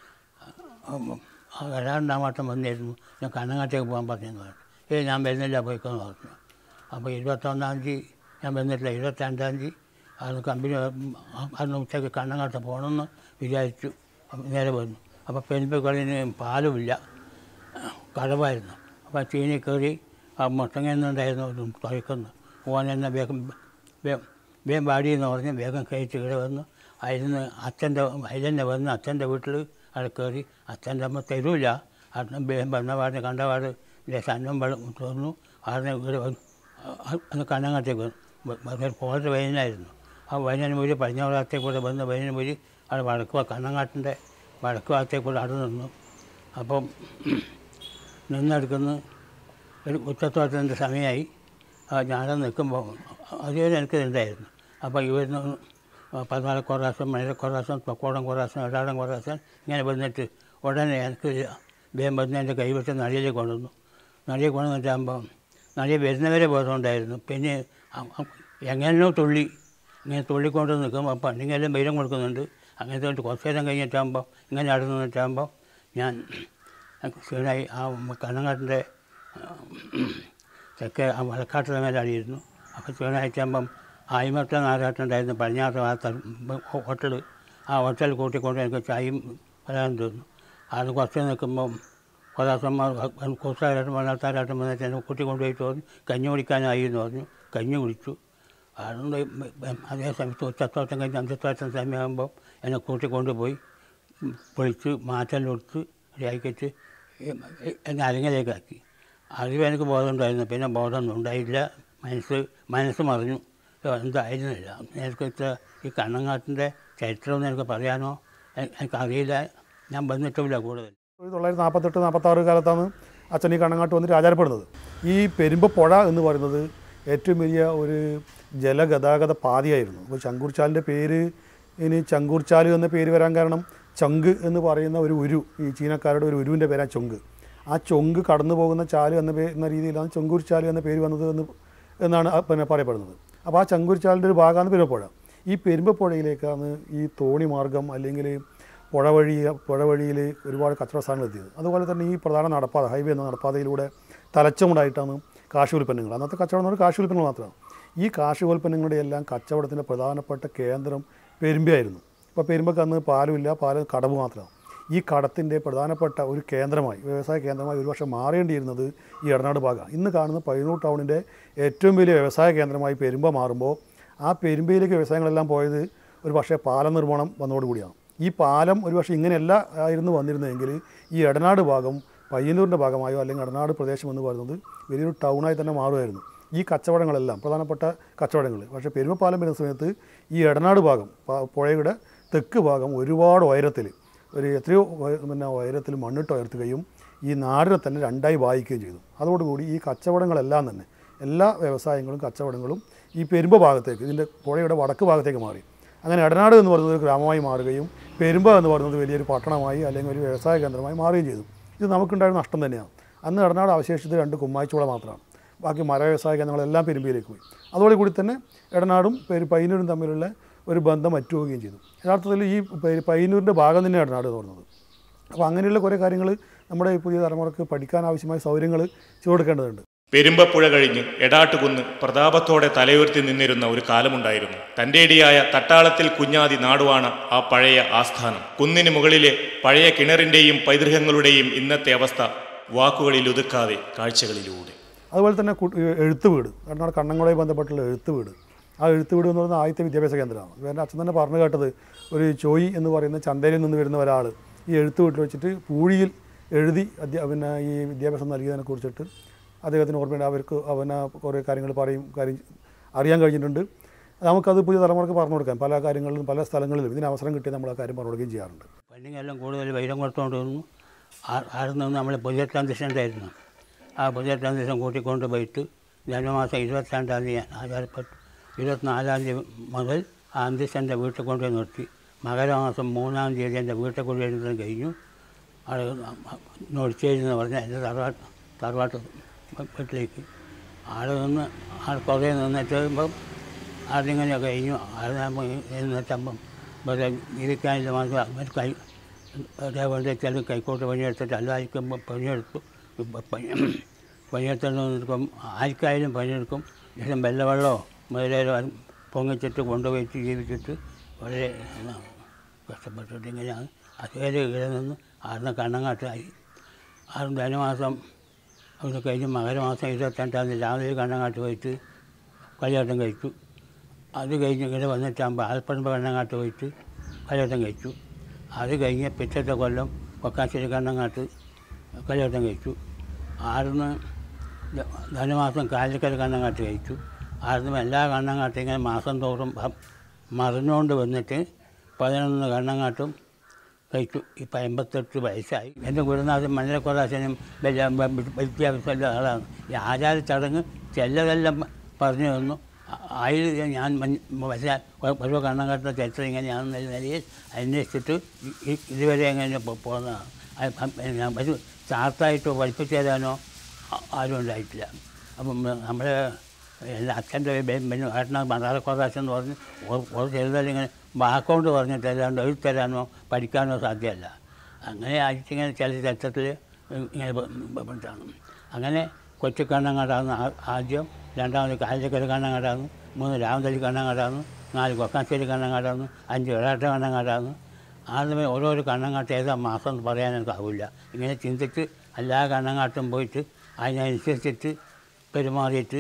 വരാണ്ടാമാട്ടം വന്നിരുന്നു ഞാൻ കണ്ണങ്ങാട്ടേക്ക് പോകാൻ പറഞ്ഞെന്ന് പറഞ്ഞു ഏയ് ഞാൻ വരുന്നില്ല പോയിക്കോന്ന് പറഞ്ഞു അപ്പോൾ ഇരുപത്തൊന്നാം തീയതി ഞാൻ വന്നിട്ടില്ല ഇരുപത്തിരണ്ടാം തീയതി അത് കമ്പനി അന്ന് ഉച്ചയ്ക്ക് കണ്ണങ്ങാട്ട് പോകണമെന്ന് വിചാരിച്ചു അപ്പം നേരെ വന്നു അപ്പോൾ പെരുമ്പകളിന് പാലുമില്ല കടവായിരുന്നു അപ്പോൾ ചീനി കയറി ആ മുട്ടങ്ങന്നുണ്ടായിരുന്നു ഒരു തുഴക്കുന്നു ഓൻ എന്നെ വേഗം വേ- വേഗം പാടി എന്ന് പറഞ്ഞ് വേഗം കഴിച്ച് ഇവിടെ വന്നു അതിന് അച്ഛൻ്റെ അതിലെന്നെ വന്ന് അച്ഛൻ്റെ വീട്ടിൽ അവിടെ കയറി അച്ഛൻ്റെ അമ്മ തരൂല അച്ഛൻ വേഗം വന്ന പാടിന് കണ്ട പാട് ലേശം അന്നം വെള്ളം തോന്നുന്നു അവിടെ ഇവിടെ വന്നു അന്ന് കണ്ണങ്ങാട്ടേക്ക് വന്നു പോയിട്ട് വൈകുന്നേരമായിരുന്നു ആ വൈകുന്നേരം വഴി പടിഞ്ഞാറത്തേക്ക് കൂടെ വന്ന് വൈകുന്നേരം വഴി അവിടെ വടക്ക് കണ്ണങ്ങാട്ടിൻ്റെ വടക്ക് ഭാഗത്തേക്ക് കൂടെ അവിടെ നിന്നു അപ്പം നിന്നെടുക്കുന്ന ഒരു ഉച്ചത്തോട്ടത്തിൻ്റെ സമയമായി ഞാനത് നിൽക്കുമ്പോൾ അതുവരെ എനിക്കിതുണ്ടായിരുന്നു അപ്പോൾ ഇവരുന്ന് പതിനാല് കൊറാസം മണിര കൊറാസം തൊക്കോടം കൊറാസം എടാടം കൊറാസം ഇങ്ങനെ വന്നിട്ട് ഉടനെ എനിക്ക് വേഗം വന്ന് എൻ്റെ കൈവിട്ട് നടിയിലേക്ക് കൊണ്ടുവന്നു നടിയെ കൊണ്ടുവന്നിട്ടാകുമ്പോൾ നടിയെ വരുന്നവരെ ബോധമുണ്ടായിരുന്നു പിന്നെ അ- അ- എങ്ങനെയോ തുള്ളി ഇങ്ങനെ തുള്ളിക്കൊണ്ട് നിൽക്കുമ്പോൾ പണ്ടിങ്ങെല്ലാം ബൈരം കൊടുക്കുന്നുണ്ട് അങ്ങനത്തെ കൊണ്ട് കുറച്ച് നേരം കഴിഞ്ഞിട്ടാകുമ്പോൾ ഇങ്ങനെ നടന്നു നിന്നിട്ടാകുമ്പോൾ ഞാൻ ക്ഷീണായി ആ കണ്ണങ്ങാട്ടിൻ്റെ തെക്കേ ആ വഴക്കാട്ടിലെ മേലെ അടിയിരുന്നു അപ്പോൾ ക്ഷീണായിട്ടാകുമ്പം ആയിമറ്റ നാരാട്ടുണ്ടായിരുന്നു പടിഞ്ഞാറ് ഭാഗത്ത് ഹോട്ടൽ ആ ഹോട്ടൽ കൂട്ടിക്കൊണ്ട് എനിക്ക് ചായയും വരാൻ തോന്നുന്നു അത് കുറച്ച് നിൽക്കുമ്പം കൊതാസന്മാർ കൂട്ടുകാരായിട്ടും വളർത്താരായിട്ടും വന്നിട്ട് എന്നെ കൂട്ടിക്കൊണ്ടുപോയി തോന്നി കഞ്ഞി കുടിക്കാനായി എന്ന് പറഞ്ഞു കഞ്ഞി കുടിച്ചു അതുകൊണ്ട് അതേ സമയത്ത് ഉച്ചത്തോട്ടം കഴിഞ്ഞ് അഞ്ചത്തോട്ടം സമയമാകുമ്പോൾ എന്നെ കൂട്ടിക്കൊണ്ടുപോയി പൊളിച്ച് മാറ്റം കൊടുത്ത് റെഡിയാക്കിയിട്ട് എന്നെ അരങ്ങലേക്കാക്കി അതിൽ എനിക്ക് ബോധം ഉണ്ടായിരുന്നു പിന്നെ ബോധമൊന്നും ഉണ്ടായില്ല മനസ്സ് മനസ്സ് മറിഞ്ഞു എന്തായിരുന്നില്ല നിനക്ക് ഇത്ര ഈ കണ്ണങ്ങാട്ടിൻ്റെ ചരിത്രം നിനക്ക് പറയാനോ എ- എനിക്കറിയില്ല ഞാൻ വന്നിട്ടുമില്ല കൂടുതൽ തൊള്ളായിരത്തി നാൽപ്പത്തെട്ട് നാൽപ്പത്താറ് കാലത്താണ് അച്ഛൻ ഈ കണ്ണങ്ങാട്ട് വന്നിട്ട് ആചാരപ്പെടുന്നത് ഈ പെരുമ്പപ്പുഴ എന്ന് പറയുന്നത് ഏറ്റവും വലിയ ഒരു ജലഗതാഗത പാതയായിരുന്നു അപ്പോൾ ചങ്കൂർച്ചാലിൻ്റെ പേര് ഇനി ചങ്കൂർച്ചാല് എന്ന പേര് വരാൻ കാരണം ചങ്ക് എന്ന് പറയുന്ന ഒരു ഉരു ഈ ചീനക്കാരുടെ ഒരു ഉരുവിൻ്റെ പേരാണ് ചൊങ്ക് ആ ചൊങ്ക് കടന്നു പോകുന്ന ചാല് എന്ന പേ എന്ന രീതിയിലാണ് ചങ്കൂർച്ചാല് എന്ന പേര് വന്നത് എന്ന് എന്നാണ് ആ പിന്നെ പറയപ്പെടുന്നത് അപ്പോൾ ആ ചങ്കൂർച്ചാലിൻ്റെ ഒരു ഭാഗമാണ് പെരുമ്പപ്പുഴ ഈ പെരുമ്പപ്പുഴയിലേക്കാണ് ഈ തോണി മാർഗം അല്ലെങ്കിൽ പുഴ വഴി പുഴ വഴിയിൽ ഒരുപാട് കച്ചവട സാധനങ്ങൾ എത്തിയത് അതുപോലെ തന്നെ ഈ പ്രധാന നടപ്പാത ഹൈവേ എന്ന നടപ്പാതയിലൂടെ തലച്ചുമുണ്ടായിട്ടാണ് കാർഷികോൽപ്പന്നങ്ങൾ അന്നത്തെ കച്ചവടം എന്ന് പറഞ്ഞാൽ കാർഷികോൽപ്പന്നങ്ങൾ മാത്രമാണ് ഈ കാർഷികോൽപ്പന്നങ്ങളുടെ എല്ലാം കച്ചവടത്തിൻ്റെ പ്രധാനപ്പെട്ട കേന്ദ്രം പെരുമ്പയായിരുന്നു ഇപ്പോൾ പെരുമ്പക്ക് അന്ന് പാലുമില്ല പാല് കടവ് മാത്രമാണ് ഈ കടത്തിൻ്റെ പ്രധാനപ്പെട്ട ഒരു കേന്ദ്രമായി വ്യവസായ കേന്ദ്രമായി ഒരു വർഷം മാറേണ്ടിയിരുന്നത് ഈ എടനാട് ഭാഗമാണ് ഇന്ന് കാണുന്ന പയ്യന്നൂർ ടൗണിൻ്റെ ഏറ്റവും വലിയ വ്യവസായ കേന്ദ്രമായി പെരുമ്പ മാറുമ്പോൾ ആ പെരുമ്പയിലേക്ക് വ്യവസായങ്ങളെല്ലാം പോയത് ഒരു പക്ഷേ പാലം നിർമ്മാണം വന്നതോടുകൂടിയാണ് ഈ പാലം ഒരു പക്ഷേ ഇങ്ങനെയല്ല ആയിരുന്നു വന്നിരുന്നതെങ്കിൽ ഈ എടനാട് ഭാഗം പയ്യന്നൂരിൻ്റെ ഭാഗമായോ അല്ലെങ്കിൽ എടനാട് പ്രദേശം എന്ന് പറയുന്നത് വലിയൊരു ടൗണായി തന്നെ മാറുമായിരുന്നു ഈ കച്ചവടങ്ങളെല്ലാം പ്രധാനപ്പെട്ട കച്ചവടങ്ങൾ പക്ഷേ പെരുമപ്പാലം വരുന്ന സമയത്ത് ഈ എടനാട് ഭാഗം പ- പുഴയുടെ തെക്ക് ഭാഗം ഒരുപാട് ഉയരത്തിൽ ഒരു എത്രയോ ഉയ- പിന്നെ ഉയരത്തിൽ മണ്ണിട്ട് ഉയർത്തുകയും ഈ നാടിനെ തന്നെ രണ്ടായി വായിക്കുകയും ചെയ്തു അതോടുകൂടി ഈ കച്ചവടങ്ങളെല്ലാം തന്നെ എല്ലാ വ്യവസായങ്ങളും കച്ചവടങ്ങളും ഈ പെരുമ്പ ഭാഗത്തേക്ക് ഇതിൻ്റെ പുഴയുടെ വടക്ക് ഭാഗത്തേക്ക് മാറി അങ്ങനെ എടനാട് എന്ന് പറയുന്നത് ഒരു ഗ്രാമമായി മാറുകയും പെരുമ്പ എന്ന് പറയുന്നത് വലിയൊരു പട്ടണമായി അല്ലെങ്കിൽ ഒരു വ്യവസായ കേന്ദ്രമായി മാറുകയും ചെയ്തു ഇത് നമുക്കുണ്ടായിരുന്ന നഷ്ടം തന്നെയാണ് അന്ന് എടനാട് അവശേഷിച്ചത് രണ്ട് കുമ്മായിച്ചോള മാത്രമാണ് ബാക്കി മര വ്യവസായ കേന്ദ്രങ്ങളെല്ലാം പെരുമ്പിയിലേക്ക് പോയി അതോടെ കൂടി തന്നെ എടനാടും പെരു പയ്യന്നൂരും തമ്മിലുള്ള ഒരു ബന്ധം അറ്റുപോവുകയും ചെയ്തു യഥാർത്ഥത്തിൽ ഈ പെരു- പയ്യന്നൂരിൻ്റെ ഭാഗം തന്നെ എടനാട് എന്ന് പറയുന്നത് അപ്പോൾ അങ്ങനെയുള്ള കുറേ കാര്യങ്ങൾ നമ്മുടെ ഈ പുതിയ തലമുറക്ക് പഠിക്കാൻ ആവശ്യമായ സൗകര്യങ്ങൾ ചെയ്തു കൊടുക്കേണ്ടതുണ്ട് പെരുമ്പപ്പുഴ കഴിഞ്ഞ് എടാട്ടുകുന്ന് പ്രതാപത്തോടെ തലയുയർത്തി നിന്നിരുന്ന ഒരു കാലമുണ്ടായിരുന്നു തന്റേടിയായ തട്ടാളത്തിൽ കുഞ്ഞാതി നാടുവാണ് ആ പഴയ ആസ്ഥാനം കുന്നിന് മുകളിലെ പഴയ കിണറിന്റെയും പൈതൃകങ്ങളുടെയും ഇന്നത്തെ അവസ്ഥ വാക്കുകളിൽ ഒതുക്കാതെ കാഴ്ചകളിലൂടെ അതുപോലെ തന്നെ കു- എഴുത്ത് വീട് കാരണം കണ്ണങ്ങളുമായി ബന്ധപ്പെട്ടുള്ള എഴുത്ത് വീട് ആ എഴുത്ത് വീട് എന്ന് പറയുന്നത് ആദ്യത്തെ വിദ്യാഭ്യാസ കേന്ദ്രമാണ് അപ്പോൾ എൻ്റെ അച്ഛൻ തന്നെ പറഞ്ഞു കേട്ടത് ഒരു ചോയി എന്ന് പറയുന്ന ചന്തയിൽ നിന്ന് വരുന്ന ഒരാൾ ഈ എഴുത്ത് വീട്ടിൽ വെച്ചിട്ട് പൂഴിയിൽ എഴുതി അധ്യ പിന്നെ ഈ വിദ്യാഭ്യാസം നൽകിയതിനെ കുറിച്ചിട്ട് അദ്ദേഹത്തിന് ഓർമ്മയുണ്ട് അവർക്ക് അവന് കുറേ കാര്യങ്ങൾ പറയും കാര്യം അറിയാൻ കഴിഞ്ഞിട്ടുണ്ട് നമുക്കത് പുതിയ തലമുറക്ക് പറഞ്ഞു കൊടുക്കാം പല കാര്യങ്ങളിലും പല സ്ഥലങ്ങളിലും ഇതിന് അവസരം കിട്ടി നമ്മൾ ആ കാര്യം പറഞ്ഞു കൊടുക്കുകയും ചെയ്യാറുണ്ട് പെണ്ണിങ്ങെല്ലാം കൂടുതൽ വൈരം കൊടുത്തുകൊണ്ട് വന്നു ആ- അവിടെ നിന്ന് നമ്മൾ പുതിയ ട്രാൻസിഷൻ ഉണ്ടായിരുന്നു ആ പുതിയ ട്രാൻസിഷൻ കൂട്ടിക്കൊണ്ട് പോയിട്ട് ജനുമാസം ഇരുപത്തിരണ്ടാം തീയതി ആചാരപ്പെട്ടു ഇരുപത്തിനാലാം തീയതി മുതൽ ആ അന്ത്യശൻ്റെ വീട്ടിൽ കൊണ്ടുപോയി നിർത്തി മകരമാസം മൂന്നാം തീയതി എൻ്റെ വീട്ടിൽ കൊണ്ടുവരുന്നത് കഴിഞ്ഞു അവിടെ നൊടിച്ചേരി എന്ന് പറഞ്ഞാൽ എൻ്റെ തറവാട്ട് തറവാട്ട് വീട്ടിലേക്ക് ആടെ നിന്ന് ആടെ കുറേ നിന്നിട്ട് കഴിയുമ്പം അതിങ്ങനെ കഴിഞ്ഞു അത് നമ്മൾ എന്നിട്ടപ്പം ഇവിടെ ഇരിക്കാനില്ല മാത്രം അവർ കൈ അതേപോലെ ചില കൈക്കോട്ട് പണിയെടുത്തിട്ട് അല്ലായിരിക്കുമ്പോൾ പണിയെടുത്തു ഇപ്പം പണി പണിയെടുത്തോണ്ടിരിക്കും ആർക്കായാലും പണിയെടുക്കും ശേഷം വെള്ളവെള്ളമോ മുതലേലോ പൊങ്ങിച്ചിട്ട് കൊണ്ടുപോയിട്ട് ജീവിച്ചിട്ട് വളരെ ഇതാണ് കഷ്ടപ്പെട്ടിട്ട് ഇങ്ങനെയാണ് അതുവരെ ഇവിടെ നിന്ന് ആടുന്ന കണ്ണങ്ങാട്ടായി ആടും ധനുമാസം അവിടെ കഴിഞ്ഞ് മകരമാസം ഇരുപത്തിരണ്ടാം തീയതി രാവിലെ കണ്ണങ്ങാട്ട് പോയിട്ട് കല്യാണം കഴിച്ചു അത് കഴിഞ്ഞ് ഇങ്ങനെ വന്നിട്ടാകുമ്പോൾ ആൽപ്പറമ്പ് കണ്ണങ്ങാട്ട് പോയിട്ട് കല്യാണം കഴിച്ചു അത് കഴിഞ്ഞ് പിറ്റത്തെ കൊല്ലം കൊക്കാശ്ശേരി കണ്ണങ്ങാട്ട് കല്യാണം കഴിച്ചു ആടുന്ന് ധ- ധനുമാസം കാലിക്കൽ കണ്ണങ്ങാട്ട് കഴിച്ചു ആടുന്ന് എല്ലാ കണ്ണങ്ങാട്ടും ഇങ്ങനെ മാസം തോറും ഭ- മറിഞ്ഞുകൊണ്ട് വന്നിട്ട് പതിനൊന്ന് കണ്ണങ്ങാട്ടും കഴിച്ചു ഇപ്പം അമ്പത്തെട്ട് വയസ്സായി എൻ്റെ ഗുരുനാഥൻ മണ്ഡലക്കൊറാശനും വലിയ വിദ്യാഭ്യാസമുള്ള ആളാണ് ഈ ആചാര ചടങ്ങ് ചിലതെല്ലാം പറഞ്ഞു തന്നു അതിൽ ഞാൻ മൻ- പക്ഷേ ഓരോ കണ്ണങ്കാട്ടുന്ന ചരിത്രം ഇങ്ങനെയാണെന്ന നിലയിൽ അന്വേഷിച്ചിട്ട് ഇ- ഇ- ഇതുവരെ എങ്ങനെ പോ- പോകുന്നതാണ് അത് പ- ഞാൻ ഒരു ചാർത്തായിട്ടോ പഠിപ്പിച്ചു തരാനോ ആ- ആരും ഉണ്ടായിട്ടില്ല അപ്പം നമ്മുടെ എല്ലാ അച്ഛൻ്റെ ഏട്ടന മണാലക്കൊറാശം എന്ന് പറഞ്ഞ് ഓ- ഓരോ ചെറുതാലും ഇങ്ങനെ വാക്കുകൊണ്ട് പറഞ്ഞിട്ട് അല്ലാണ്ട് എഴുത്തരാനോ പഠിക്കാനോ സാധ്യമല്ല അങ്ങനെ ആയിട്ടിങ്ങനെ ചില ചരിത്രത്തിൽ ഇങ്ങനെ ബന്ധമാണ് അങ്ങനെ കൊച്ചു കണ്ണങ്ങാടാന്ന് ആ- ആദ്യം രണ്ടാമത് കാലിക്കര കണ്ണങ്ങാടാന്ന് മൂന്ന് രാമതലി കണ്ണങ്ങാടാന്ന് നാല് കൊക്കാശ്ശേരി കണ്ണങ്ങാടാന്ന് അഞ്ച് ഇടാട്ട കണ്ണങ്ങാടാന്ന് ആദ്യമേ ഓരോരോ കണ്ണങ്ങാട്ട് ഏതാ മാസം എന്ന് പറയാൻ എനിക്കാവില്ല ഇങ്ങനെ ചിന്തിച്ച് എല്ലാ കണ്ണങ്ങാട്ടും പോയിട്ട് അതിനനുസരിച്ചിട്ട് പെരുമാറിയിട്ട്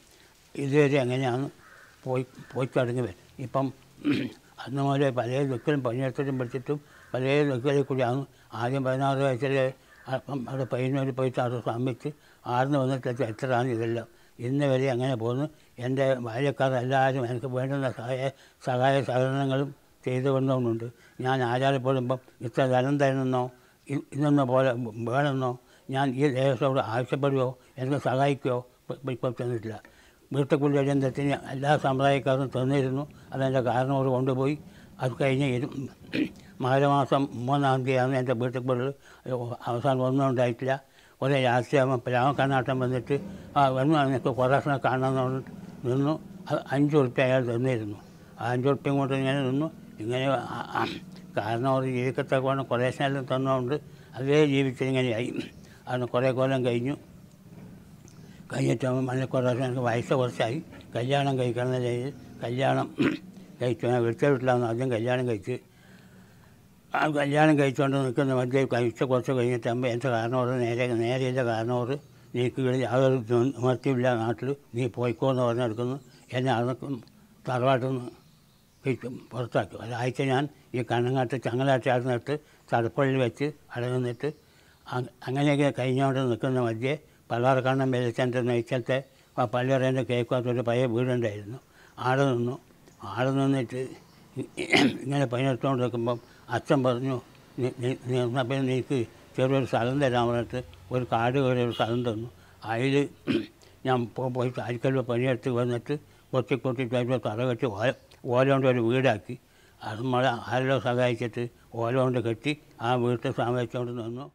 ഇതുവരെ എങ്ങനെയാണ് പോയി പോയി തുടങ്ങി വരും ഇപ്പം അന്ന് മുതലേ പല ദുഃഖലും പണിയെടുത്തിട്ടും പഠിച്ചിട്ടും പല ദുഃഖങ്ങളിൽ കൂടിയാണ് ആദ്യം പതിനാറ് വയസ്സിൽ അപ്പം അവിടെ പയ്യന്നൂർ പോയിട്ട് അവിടെ ശ്രമിച്ച് ആടുന്ന് വന്നിട്ട് എത്രയാണ് ഇതെല്ലാം ഇന്ന് വരെ അങ്ങനെ പോകുന്നു എൻ്റെ ബാല്യക്കാർ എല്ലാവരും എനിക്ക് വേണ്ടുന്ന സഹായ സഹായ സഹകരണങ്ങളും ചെയ്തു കൊണ്ടുണ്ട് ഞാൻ ആചാരപ്പെടുമ്പം ഇത്ര ധനം തരുന്നെന്നോ ഇ- ഇന്നൊന്ന് പോലെ വേണമെന്നോ ഞാൻ ഈ ദേവസ്വത്തോട് ആവശ്യപ്പെടുകയോ എനിക്ക് സഹായിക്കുകയോ ഇപ്പ- ഇപ്പോൾ തന്നിട്ടില്ല വീട്ടുക്കുള്ളി അടിയന്തരത്തിന് എല്ലാ സമ്പ്രദായക്കാരും തന്നിരുന്നു അതെൻ്റെ കാരണവർ കൊണ്ടുപോയി അത് കഴിഞ്ഞ് ഇരു മകരമാസം മൂന്നാം തീയതിയാണ് എൻ്റെ വീട്ടുക്കുള്ളിൽ അവസാനം ഒന്നും ഉണ്ടായിട്ടില്ല കുറേ രാഷ്ട്രീയം രാമക്കണ്ണാട്ടം വന്നിട്ട് ആ വന്നു എനിക്ക് കുറേശ്ശനെ കാണണമെന്ന് നിന്നു അത് അഞ്ച് ഉറുപ്പ്യ അയാൾ തന്നിരുന്നു ആ അഞ്ച് ഉറുപ്പ്യം കൊണ്ട് ഇങ്ങനെ നിന്നു ഇങ്ങനെ ആ- ആ കാരണം അവർ ജീവിക്കത്തക്കവണ്ണം കുറേശ്ശനെല്ലാം തന്നുകൊണ്ട് അതേ ജീവിച്ചിങ്ങനെയായി അതിന് കുറേ കൊല്ലം കഴിഞ്ഞു കഴിഞ്ഞിട്ട് മലക്കുറച്ച് എനിക്ക് വയസ്സ് കുറച്ചായി കല്യാണം കഴിക്കണം രീതിയിൽ കല്യാണം കഴിച്ചു ഞാൻ വിളിച്ച വീട്ടിലാണ് ആദ്യം കല്യാണം കഴിച്ച് ആ കല്യാണം കഴിച്ചുകൊണ്ട് നിൽക്കുന്ന മധ്യ കഴിച്ച കുറച്ച് കഴിഞ്ഞിട്ടാകുമ്പോൾ എൻ്റെ കാരണവർ നേരെ നേരെയില്ല കാരണവർ നീക്ക് യാതൊരു നിവർത്തിയില്ല നാട്ടിൽ നീ പോയിക്കോ എന്ന് പറഞ്ഞെടുക്കുന്നു എന്നെ അവിടെ തറവാട്ടിൽ നിന്ന് കഴിച്ചു പുറത്താക്കി ഒരാഴ്ച ഞാൻ ഈ കണ്ണങ്ങാട്ട് ചങ്ങലാട്ടാടുന്നിട്ട് തടപ്പള്ളിൽ വെച്ച് അടങ്ങുന്നിട്ട് അ- അങ്ങനെയൊക്കെ കഴിഞ്ഞുകൊണ്ട് നിൽക്കുന്ന മധ്യേ പള്ളാർക്കണ്ണം വെളിച്ചൻ്റെ നെയ്ച്ചത്തെ ആ പള്ളിയറേൻ്റെ കേൾക്കാത്തൊരു പഴയ വീടുണ്ടായിരുന്നു ആടെ നിന്നു ആടെ നിന്നിട്ട് ഇങ്ങനെ പണിയെടുത്തുകൊണ്ട് നിൽക്കുമ്പം അച്ഛൻ പറഞ്ഞു "നീ- നീ- നീ എന്നാൽ പിന്നെ നീക്ക് ചെറിയൊരു സ്ഥലം തരാൻ പറഞ്ഞിട്ട് ഒരു കാട് കയറി ഒരു സ്ഥലം തന്നു അതിൽ ഞാൻ പോ- പോയി അരിക്കൽ പണിയെടുത്ത് വന്നിട്ട് കൊത്തി കൊത്തി കഴിയുമ്പോൾ തറ കെട്ടി ഓല ഓല കൊണ്ട് ഒരു വീടാക്കി അത് നമ്മളെ ആരെല്ലോ സഹായിച്ചിട്ട് ഓല കൊണ്ട് കെട്ടി ആ വീട്ടിൽ സഹായിച്ചുകൊണ്ട് നിന്നു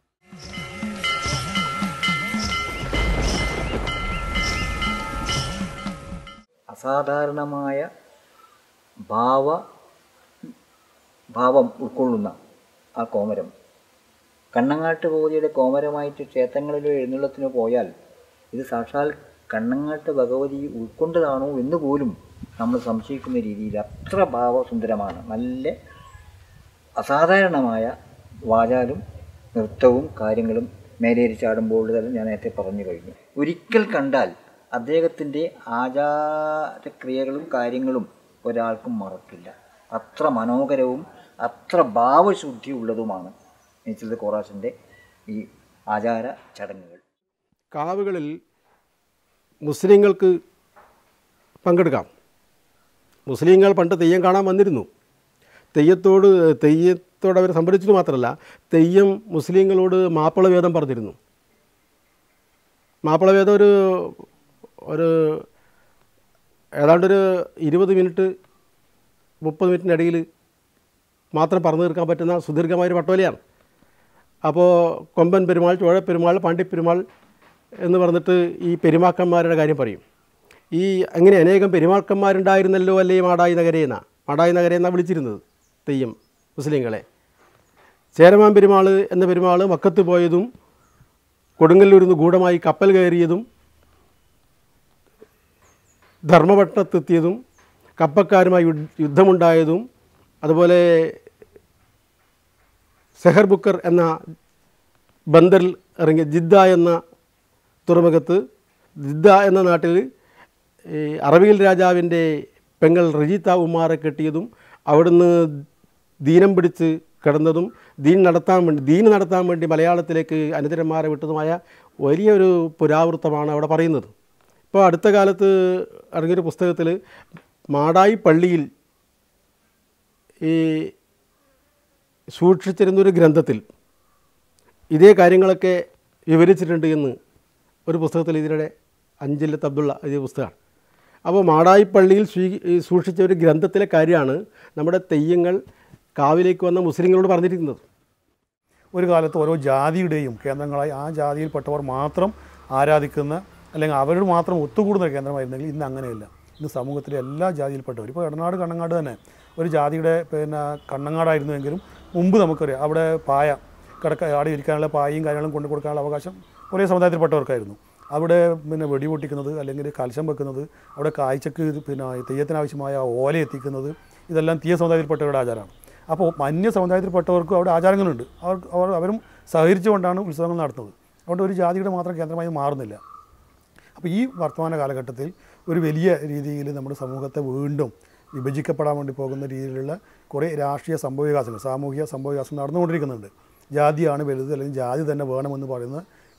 അസാധാരണമായ ഭാവ ഭാവം ഉൾക്കൊള്ളുന്ന ആ കോമരം കണ്ണങ്ങാട്ട് ഭഗവതിയുടെ കോമരമായിട്ട് ക്ഷേത്രങ്ങളിലോ എഴുന്നള്ളത്തിനോ പോയാൽ ഇത് സാക്ഷാൽ കണ്ണങ്ങാട്ട് ഭഗവതി ഉൾക്കൊണ്ടതാണോ എന്ന് പോലും നമ്മൾ സംശയിക്കുന്ന രീതിയിൽ അത്ര ഭാവസുന്ദരമാണ് നല്ല അസാധാരണമായ വാചാലും നൃത്തവും കാര്യങ്ങളും മേലേരി ചാടുമ്പോൾ തന്നെ ഞാൻ നേരത്തെ പറഞ്ഞു കഴിഞ്ഞു ഒരിക്കൽ കണ്ടാൽ അദ്ദേഹത്തിൻ്റെ ആചാരക്രിയകളും കാര്യങ്ങളും ഒരാൾക്കും മറക്കില്ല അത്ര മനോഹരവും അത്ര ഭാവശുദ്ധിയുള്ളതുമാണ് നെയ്ച്ചത് കോറാസിൻ്റെ ഈ ആചാര ചടങ്ങുകൾ കാവുകളിൽ മുസ്ലിങ്ങൾക്ക് പങ്കെടുക്കാം മുസ്ലിങ്ങൾ പണ്ട് തെയ്യം കാണാൻ വന്നിരുന്നു തെയ്യത്തോട് തെയ്യത്തോട് അവർ സംഭരിച്ചത് മാത്രമല്ല തെയ്യം മുസ്ലിങ്ങളോട് മാപ്പിളവേദം പറഞ്ഞിരുന്നു മാപ്പിളവേദം ഒരു ഒരു ഏതാണ്ടൊരു ഇരുപത് മിനിറ്റ് മുപ്പത് മിനിറ്റിനിടയിൽ മാത്രം പറഞ്ഞു തീർക്കാൻ പറ്റുന്ന സുദീർഘമായൊരു പട്ടോലയാണ് അപ്പോൾ കൊമ്പൻ പെരുമാൾ ചോഴ പെരുമാൾ പാണ്ടി പെരുമാൾ എന്ന് പറഞ്ഞിട്ട് ഈ പെരുമാക്കന്മാരുടെ കാര്യം പറയും ഈ അങ്ങനെ അനേകം പെരുമാക്കന്മാരുണ്ടായിരുന്നല്ലോ അല്ലേ ഈ മാടായി നഗരേന്ന മാടായി നഗരേന്ന വിളിച്ചിരുന്നത് തെയ്യം മുസ്ലിങ്ങളെ ചേരമാൻ പെരുമാൾ എന്ന പെരുമാൾ മക്കത്ത് പോയതും കൊടുങ്ങല്ലൂരിൽ നിന്ന് ഗൂഢമായി കപ്പൽ കയറിയതും ധർമ്മപട്ടണത്തെത്തിയതും കപ്പക്കാരുമായി യുദ്ധ- യുദ്ധമുണ്ടായതും അതുപോലെ സെഹർ ബുക്കർ എന്ന ബന്ദറിൽ ഇറങ്ങിയ ജിദ്ദ എന്ന തുറമുഖത്ത് ജിദ്ദ എന്ന നാട്ടിൽ ഈ അറബിയിൽ രാജാവിൻ്റെ പെങ്ങൾ റജീത്ത ഉമ്മാറെ കെട്ടിയതും അവിടുന്ന് ദീനം പിടിച്ച് കിടന്നതും ദീൻ നടത്താൻ വേണ്ടി ദീൻ നടത്താൻ വേണ്ടി മലയാളത്തിലേക്ക് അനുചരന്മാരെ വിട്ടതുമായ വലിയൊരു പുരാവൃത്തമാണ് അവിടെ പറയുന്നത് ഇപ്പോൾ അടുത്ത കാലത്ത് ഇറങ്ങിയൊരു പുസ്തകത്തിൽ മാടായി പള്ളിയിൽ ഈ സൂക്ഷിച്ചിരുന്നൊരു ഗ്രന്ഥത്തിൽ ഇതേ കാര്യങ്ങളൊക്കെ വിവരിച്ചിട്ടുണ്ട് എന്ന് ഒരു പുസ്തകത്തിൽ ഇതിനിടെ അഞ്ചില്ലത്ത് അബ്ദുള്ള എഴുതിയ പുസ്തകമാണ് അപ്പോൾ മാടായി പള്ളിയിൽ സ്വീ ഈ സൂക്ഷിച്ച ഒരു ഗ്രന്ഥത്തിലെ കാര്യമാണ് നമ്മുടെ തെയ്യങ്ങൾ കാവിലേക്ക് വന്ന മുസ്ലിങ്ങളോട് പറഞ്ഞിരിക്കുന്നത് ഒരു കാലത്ത് ഓരോ ജാതിയുടെയും കേന്ദ്രങ്ങളായി ആ ജാതിയിൽപ്പെട്ടവർ മാത്രം ആരാധിക്കുന്ന അല്ലെങ്കിൽ അവരോട് മാത്രം ഒത്തുകൂടുന്ന ഒരു കേന്ദ്രമായിരുന്നെങ്കിൽ ഇന്ന് അങ്ങനെയല്ല ഇന്ന് സമൂഹത്തിലെ എല്ലാ ജാതിയിൽപ്പെട്ടവരും ഇപ്പോൾ ഇടനാട് കണ്ണങ്ങാട് തന്നെ ഒരു ജാതിയുടെ പിന്നെ കണ്ണങ്ങാടായിരുന്നുവെങ്കിലും മുമ്പ് നമുക്കറിയാം അവിടെ പായ കിടക്ക ആടെ ഇരിക്കാനുള്ള പായയും കാര്യങ്ങളും കൊണ്ടു കൊടുക്കാനുള്ള അവകാശം ഒരേ സമുദായത്തിൽപ്പെട്ടവർക്കായിരുന്നു അവിടെ പിന്നെ വെടി പൊട്ടിക്കുന്നത് അല്ലെങ്കിൽ കലശം വെക്കുന്നത് അവിടെ കാഴ്ചക്ക് ഇത് പിന്നെ തെയ്യത്തിനാവശ്യമായ ഓല എത്തിക്കുന്നത് ഇതെല്ലാം തീയ സമുദായത്തിൽപ്പെട്ടവരുടെ ആചാരമാണ് അപ്പോൾ അന്യ സമുദായത്തിൽപ്പെട്ടവർക്കും അവിടെ ആചാരങ്ങളുണ്ട് അവർ അവർ അവരും സഹകരിച്ചുകൊണ്ടാണ് ഉത്സവങ്ങൾ നടത്തുന്നത് അതുകൊണ്ട് ഒരു ജാതിയുടെ മാത്രം കേന്ദ്രമായി മാറുന്നില്ല അപ്പോൾ ഈ വർത്തമാന കാലഘട്ടത്തിൽ ഒരു വലിയ രീതിയിൽ നമ്മുടെ സമൂഹത്തെ വീണ്ടും വിഭജിക്കപ്പെടാൻ വേണ്ടി പോകുന്ന രീതിയിലുള്ള കുറേ രാഷ്ട്രീയ സംഭവവികാസങ്ങൾ സാമൂഹിക സംഭവവികാസം നടന്നുകൊണ്ടിരിക്കുന്നുണ്ട് ജാതിയാണ് വലുത് അല്ലെങ്കിൽ ജാതി തന്നെ വേണമെന്ന് പറയുന്ന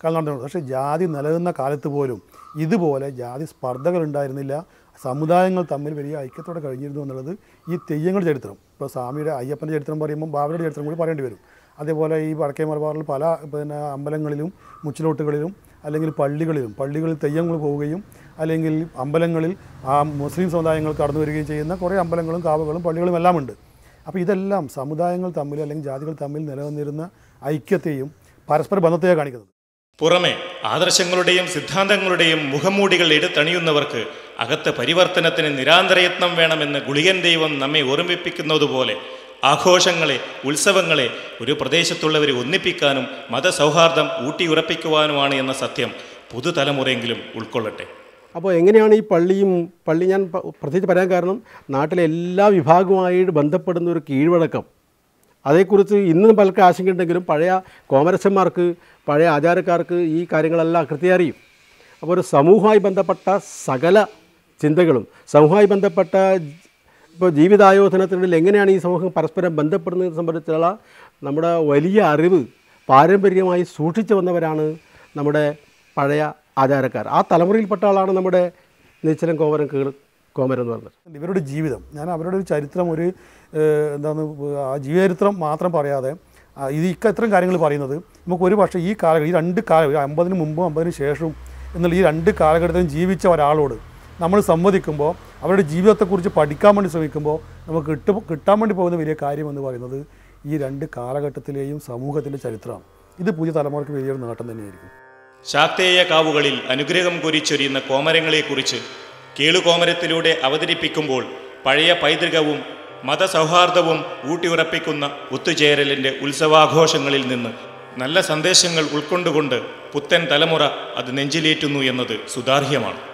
കാലം നടന്നിട്ടുണ്ട് പക്ഷേ ജാതി നിലനിന്ന കാലത്ത് പോലും ഇതുപോലെ ജാതി സ്പർദ്ധകൾ ഉണ്ടായിരുന്നില്ല സമുദായങ്ങൾ തമ്മിൽ വലിയ ഐക്യത്തോടെ കഴിഞ്ഞിരുന്നു എന്നുള്ളത് ഈ തെയ്യങ്ങളുടെ ചരിത്രം ഇപ്പോൾ സ്വാമിയുടെ അയ്യപ്പൻ്റെ ചരിത്രം പറയുമ്പോൾ ബാബയുടെ ചരിത്രം കൂടി പറയേണ്ടി വരും അതേപോലെ ഈ വടക്കേ മലബാറിൽ പല പിന്നെ അമ്പലങ്ങളിലും മുച്ചിലോട്ടുകളിലും അല്ലെങ്കിൽ പള്ളികളിലും പള്ളികളിൽ തെയ്യങ്ങൾ പോവുകയും അല്ലെങ്കിൽ അമ്പലങ്ങളിൽ ആ മുസ്ലിം സമുദായങ്ങൾ കടന്നു വരികയും ചെയ്യുന്ന കുറേ അമ്പലങ്ങളും കാവുകളും പള്ളികളും എല്ലാം ഉണ്ട് അപ്പോൾ ഇതെല്ലാം സമുദായങ്ങൾ തമ്മിൽ അല്ലെങ്കിൽ ജാതികൾ തമ്മിൽ നിലനിന്നിരുന്ന ഐക്യത്തെയും പരസ്പര ബന്ധത്തെയാണ് കാണിക്കുന്നത് പുറമെ ആദർശങ്ങളുടെയും സിദ്ധാന്തങ്ങളുടെയും മുഖംമൂടികൾ എടുത്തണിയുന്നവർക്ക് അകത്ത് പരിവർത്തനത്തിന് നിരാന്തരയത്നം വേണമെന്ന് ഗുളികൻ ദൈവം നമ്മെ ഓർമ്മിപ്പിക്കുന്നതുപോലെ ആഘോഷങ്ങളെ ഉത്സവങ്ങളെ ഒരു പ്രദേശത്തുള്ളവരെ ഒന്നിപ്പിക്കാനും മതസൗഹാർദ്ദം ഊട്ടിയുറപ്പിക്കുവാനുമാണ് എന്ന സത്യം പുതുതലമുറയെങ്കിലും ഉൾക്കൊള്ളട്ടെ അപ്പോൾ എങ്ങനെയാണ് ഈ പള്ളിയും പള്ളി ഞാൻ പ- പ്രത്യേകിച്ച് പറയാൻ കാരണം നാട്ടിലെ എല്ലാ വിഭാഗവുമായിട്ട് ബന്ധപ്പെടുന്ന ഒരു കീഴ്വഴക്കം അതേക്കുറിച്ച് ഇന്നും പലർക്കും ആശങ്കയുണ്ടെങ്കിലും പഴയ കോമരച്ചന്മാർക്ക് പഴയ ആചാരക്കാർക്ക് ഈ കാര്യങ്ങളെല്ലാം കൃത്യം അറിയും അപ്പോൾ ഒരു സമൂഹവുമായി ബന്ധപ്പെട്ട സകല ചിന്തകളും സമൂഹവുമായി ബന്ധപ്പെട്ട ഇപ്പോൾ ജീവിതായോധനത്തിനുള്ളിൽ എങ്ങനെയാണ് ഈ സമൂഹം പരസ്പരം ബന്ധപ്പെടുന്നത് സംബന്ധിച്ചുള്ള നമ്മുടെ വലിയ അറിവ് പാരമ്പര്യമായി സൂക്ഷിച്ചു വന്നവരാണ് നമ്മുടെ പഴയ ആചാരക്കാർ ആ തലമുറയിൽപ്പെട്ട ആളാണ് നമ്മുടെ നീച്ചലം കോമരൻ കീഴ് കോമരൻ എന്ന് പറയുന്നത് ഇവരുടെ ജീവിതം ഞാൻ അവരുടെ ഒരു ചരിത്രം ഒരു ഏഹ്, എന്താണ് ആ ജീവചരിത്രം മാത്രം പറയാതെ ആ, ഇത് ഇക്ക ഇത്തരം കാര്യങ്ങൾ പറയുന്നത് നമുക്ക് ഒരു പക്ഷേ ഈ കാല ഈ രണ്ട് കാല ഒരു അമ്പതിന് മുമ്പും അമ്പതിന് ശേഷവും എന്നുള്ള ഈ രണ്ട് കാലഘട്ടത്തിലും ജീവിച്ച ഒരാളോട് നമ്മൾ സംവദിക്കുമ്പോൾ അവരുടെ ജീവിതത്തെക്കുറിച്ച് പഠിക്കാൻ വേണ്ടി ശ്രമിക്കുമ്പോൾ നമുക്ക് കിട്ടു കിട്ടാൻ വേണ്ടി പോകുന്ന വലിയ കാര്യം എന്ന് പറയുന്നത് ഈ രണ്ട് കാലഘട്ടത്തിലെയും സമൂഹത്തിൻ്റെ ചരിത്രമാണ് ഇത് പുതിയ തലമുറയ്ക്ക് വലിയൊരു നേട്ടം തന്നെയായിരിക്കും ശാക്തേയ കാവുകളിൽ അനുഗ്രഹം കുരിച്ചൊരിയുന്ന കോമരങ്ങളെക്കുറിച്ച് കേളുകോമരത്തിലൂടെ അവതരിപ്പിക്കുമ്പോൾ പഴയ പൈതൃകവും മതസൗഹാർദ്ദവും ഊട്ടിയുറപ്പിക്കുന്ന ഒത്തുചേരലിൻ്റെ ഉത്സവാഘോഷങ്ങളിൽ നിന്ന് നല്ല സന്ദേശങ്ങൾ ഉൾക്കൊണ്ടുകൊണ്ട് പുത്തൻ തലമുറ അത് നെഞ്ചിലേറ്റുന്നു എന്നത് സുതാർഹ്യമാണ്